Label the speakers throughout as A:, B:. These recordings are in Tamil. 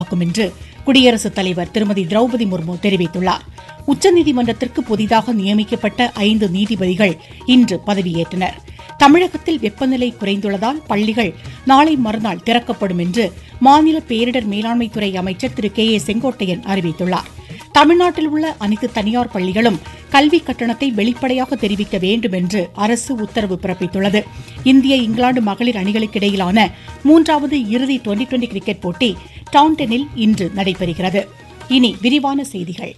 A: வழிவகுக்கும் என்று குடியரசுத் தலைவர் திருமதி திரௌபதி முர்மு தெரிவித்துள்ளார் உச்சநீதிமன்றத்திற்கு புதிதாக நியமிக்கப்பட்ட ஐந்து நீதிபதிகள் இன்று பதவியேற்றனர் தமிழகத்தில் வெப்பநிலை குறைந்துள்ளதால் பள்ளிகள் நாளை மறுநாள் திறக்கப்படும் என்று மாநில பேரிடர் மேலாண்மைத்துறை அமைச்சர் திரு கே ஏ செங்கோட்டையன் அறிவித்துள்ளார் தமிழ்நாட்டில் உள்ள அனைத்து தனியார் பள்ளிகளும் கல்வி கட்டணத்தை வெளிப்படையாக தெரிவிக்க வேண்டும் என்று அரசு உத்தரவு பிறப்பித்துள்ளது இந்திய இங்கிலாந்து மகளிர் அணிகளுக்கிடையிலான மூன்றாவது இறுதி டுவெண்டி டுவெண்டி கிரிக்கெட் போட்டி டவுன்டனில் இன்று நடைபெறுகிறது இனி விரிவான செய்திகள்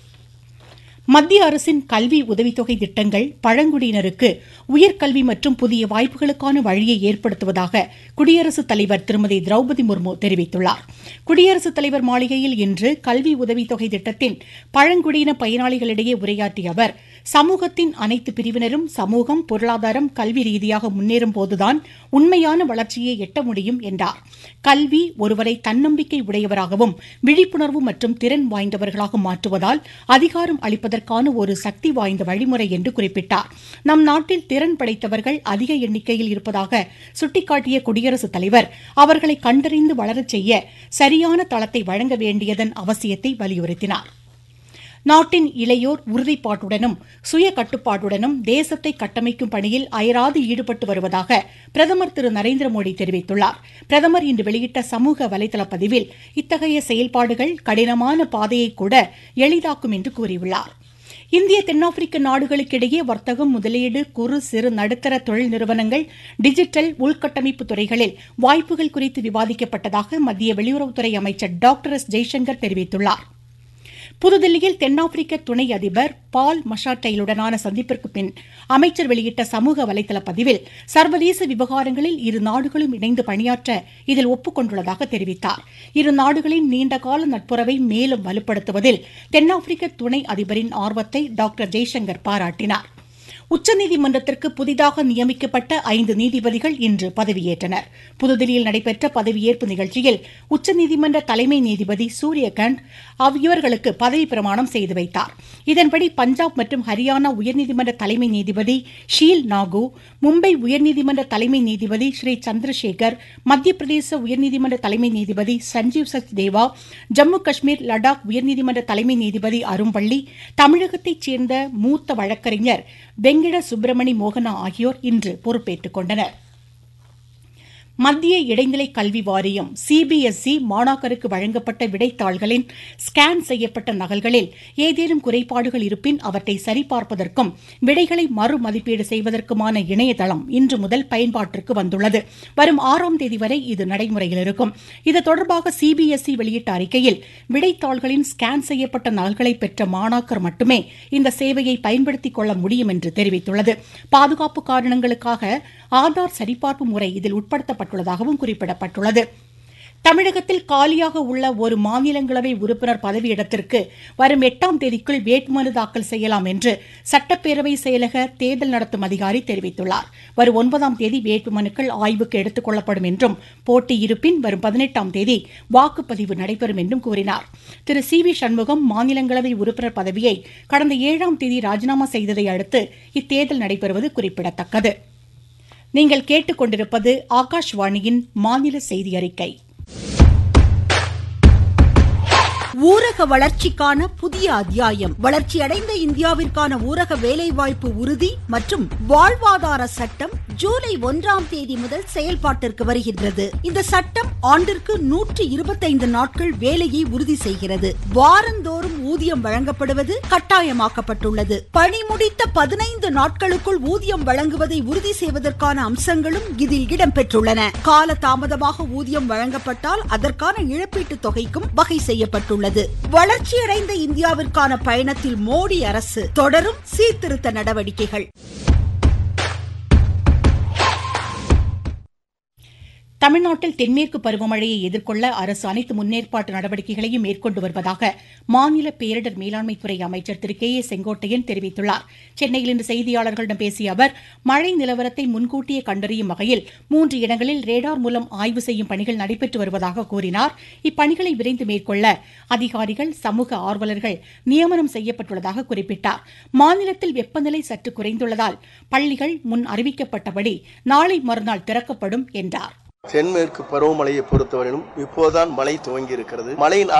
A: மத்திய அரசின் கல்வி உதவித்தொகை திட்டங்கள் பழங்குடியினருக்கு உயர்கல்வி மற்றும் புதிய வாய்ப்புகளுக்கான வழியை ஏற்படுத்துவதாக குடியரசுத் தலைவர் திருமதி திரௌபதி முர்மு தெரிவித்துள்ளார் குடியரசுத் தலைவர் மாளிகையில் இன்று கல்வி உதவித்தொகை திட்டத்தின் பழங்குடியின பயனாளிகளிடையே உரையாற்றிய அவர் சமூகத்தின் அனைத்து பிரிவினரும் சமூகம் பொருளாதாரம் கல்வி ரீதியாக முன்னேறும் போதுதான் உண்மையான வளர்ச்சியை எட்ட முடியும் என்றார் கல்வி ஒருவரை தன்னம்பிக்கை உடையவராகவும் விழிப்புணர்வு மற்றும் திறன் வாய்ந்தவர்களாக மாற்றுவதால் அதிகாரம் அளிப்பதற்கான ஒரு சக்தி வாய்ந்த வழிமுறை என்று குறிப்பிட்டார் நம் நாட்டில் திறன் படைத்தவர்கள் அதிக எண்ணிக்கையில் இருப்பதாக சுட்டிக்காட்டிய குடியரசுத் தலைவர் அவர்களை கண்டறிந்து வளரச் செய்ய சரியான தளத்தை வழங்க வேண்டியதன் அவசியத்தை வலியுறுத்தினார் நாட்டின் இளையோர் உறுதிப்பாட்டுடனும் சுய கட்டுப்பாட்டுடனும் தேசத்தை கட்டமைக்கும் பணியில் அயராது ஈடுபட்டு வருவதாக பிரதமர் திரு நரேந்திர மோடி தெரிவித்துள்ளார் பிரதமர் இன்று வெளியிட்ட சமூக வலைதள பதிவில் இத்தகைய செயல்பாடுகள் கடினமான பாதையை கூட எளிதாக்கும் என்று கூறியுள்ளார் இந்திய தென்னாப்பிரிக்க நாடுகளுக்கிடையே வர்த்தகம் முதலீடு குறு சிறு நடுத்தர தொழில் நிறுவனங்கள் டிஜிட்டல் உள்கட்டமைப்பு துறைகளில் வாய்ப்புகள் குறித்து விவாதிக்கப்பட்டதாக மத்திய வெளியுறவுத்துறை அமைச்சர் டாக்டர் எஸ் ஜெய்சங்கர் தெரிவித்துள்ளார் புதுதில்லியில் தென்னாப்பிரிக்க துணை அதிபர் பால் மஷாட்டைலுடனான சந்திப்பிற்கு பின் அமைச்சர் வெளியிட்ட சமூக வலைதள பதிவில் சர்வதேச விவகாரங்களில் இரு நாடுகளும் இணைந்து பணியாற்ற இதில் ஒப்புக்கொண்டுள்ளதாக தெரிவித்தார் இரு நாடுகளின் நீண்டகால நட்புறவை மேலும் வலுப்படுத்துவதில் தென்னாப்பிரிக்க துணை அதிபரின் ஆர்வத்தை டாக்டர் ஜெய்சங்கர் பாராட்டினார் உச்சநீதிமன்றத்திற்கு புதிதாக நியமிக்கப்பட்ட ஐந்து நீதிபதிகள் இன்று பதவியேற்றனர் புதுதில்லியில் நடைபெற்ற பதவியேற்பு நிகழ்ச்சியில் உச்சநீதிமன்ற தலைமை நீதிபதி சூரியகாந்த் இவர்களுக்கு பதவி பிரமாணம் செய்து வைத்தார் இதன்படி பஞ்சாப் மற்றும் ஹரியானா உயர்நீதிமன்ற தலைமை நீதிபதி ஷீல் நாகு மும்பை உயர்நீதிமன்ற தலைமை நீதிபதி ஸ்ரீ சந்திரசேகர் மத்திய பிரதேச உயர்நீதிமன்ற தலைமை நீதிபதி சஞ்சீவ் சச் தேவா ஜம்மு காஷ்மீர் லடாக் உயர்நீதிமன்ற தலைமை நீதிபதி அரும்பள்ளி தமிழகத்தைச் சேர்ந்த மூத்த வழக்கறிஞர் வெங்கிட சுப்பிரமணி மோகனா ஆகியோர் இன்று பொறுப்பேற்றுக் கொண்டனர் மத்திய இடைநிலை கல்வி வாரியம் சிபிஎஸ்இ மாணாக்கருக்கு வழங்கப்பட்ட விடைத்தாள்களின் ஸ்கேன் செய்யப்பட்ட நகல்களில் ஏதேனும் குறைபாடுகள் இருப்பின் அவற்றை சரிபார்ப்பதற்கும் விடைகளை மறுமதிப்பீடு செய்வதற்குமான இணையதளம் இன்று முதல் பயன்பாட்டிற்கு வந்துள்ளது வரும் ஆறாம் தேதி வரை இது நடைமுறையில் இருக்கும் இது தொடர்பாக சிபிஎஸ்இ வெளியிட்ட அறிக்கையில் விடைத்தாள்களின் ஸ்கேன் செய்யப்பட்ட நகல்களை பெற்ற மாணாக்கர் மட்டுமே இந்த சேவையை பயன்படுத்திக் கொள்ள முடியும் என்று தெரிவித்துள்ளது பாதுகாப்பு காரணங்களுக்காக ஆதார் சரிபார்ப்பு முறை இதில் உட்படுத்தப்பட்ட செய்யப்பட்டுள்ளதாகவும் குறிப்பிடப்பட்டுள்ளது தமிழகத்தில் காலியாக உள்ள ஒரு மாநிலங்களவை உறுப்பினர் பதவியிடத்திற்கு வரும் எட்டாம் தேதிக்குள் வேட்புமனு தாக்கல் செய்யலாம் என்று சட்டப்பேரவை செயலக தேர்தல் நடத்தும் அதிகாரி தெரிவித்துள்ளார் வரும் ஒன்பதாம் தேதி வேட்புமனுக்கள் ஆய்வுக்கு எடுத்துக் கொள்ளப்படும் என்றும் போட்டி இருப்பின் வரும் பதினெட்டாம் தேதி வாக்குப்பதிவு நடைபெறும் என்றும் கூறினார் திரு சி வி சண்முகம் மாநிலங்களவை உறுப்பினர் பதவியை கடந்த ஏழாம் தேதி ராஜினாமா செய்ததை அடுத்து இத்தேர்தல் நடைபெறுவது குறிப்பிடத்தக்கது நீங்கள் கேட்டுக்கொண்டிருப்பது ஆகாஷ்வாணியின் மாநில செய்தி அறிக்கை
B: ஊரக வளர்ச்சிக்கான புதிய அத்தியாயம் வளர்ச்சியடைந்த இந்தியாவிற்கான ஊரக வேலைவாய்ப்பு உறுதி மற்றும் வாழ்வாதார சட்டம் ஜூலை ஒன்றாம் தேதி முதல் செயல்பாட்டிற்கு வருகின்றது இந்த சட்டம் ஆண்டிற்கு நூற்றி இருபத்தைந்து நாட்கள் வேலையை உறுதி செய்கிறது வாரந்தோறும் ஊதியம் வழங்கப்படுவது கட்டாயமாக்கப்பட்டுள்ளது பணி முடித்த பதினைந்து நாட்களுக்குள் ஊதியம் வழங்குவதை உறுதி செய்வதற்கான அம்சங்களும் இதில் இடம்பெற்றுள்ளன கால தாமதமாக ஊதியம் வழங்கப்பட்டால் அதற்கான இழப்பீட்டு தொகைக்கும் வகை செய்யப்பட்டுள்ளது உள்ளது வளர்ச்சியடைந்த இந்தியாவிற்கான பயணத்தில் மோடி அரசு தொடரும் சீர்திருத்த நடவடிக்கைகள்
A: தமிழ்நாட்டில் தென்மேற்கு பருவமழையை எதிர்கொள்ள அரசு அனைத்து முன்னேற்பாட்டு நடவடிக்கைகளையும் மேற்கொண்டு வருவதாக மாநில பேரிடர் மேலாண்மைத்துறை அமைச்சர் திரு கே ஏ செங்கோட்டையன் தெரிவித்துள்ளார் சென்னையில் இன்று செய்தியாளர்களிடம் பேசிய அவர் மழை நிலவரத்தை முன்கூட்டியே கண்டறியும் வகையில் மூன்று இடங்களில் ரேடார் மூலம் ஆய்வு செய்யும் பணிகள் நடைபெற்று வருவதாக கூறினார் இப்பணிகளை விரைந்து மேற்கொள்ள அதிகாரிகள் சமூக ஆர்வலர்கள் நியமனம் செய்யப்பட்டுள்ளதாக குறிப்பிட்டார் மாநிலத்தில் வெப்பநிலை சற்று குறைந்துள்ளதால் பள்ளிகள் முன் அறிவிக்கப்பட்டபடி நாளை மறுநாள் திறக்கப்படும் என்றார்
C: தென்மேற்கு பருவமழையை பொறுத்தவரையிலும் இப்போதுதான் மழை துவங்கி இருக்கிறது மழையின்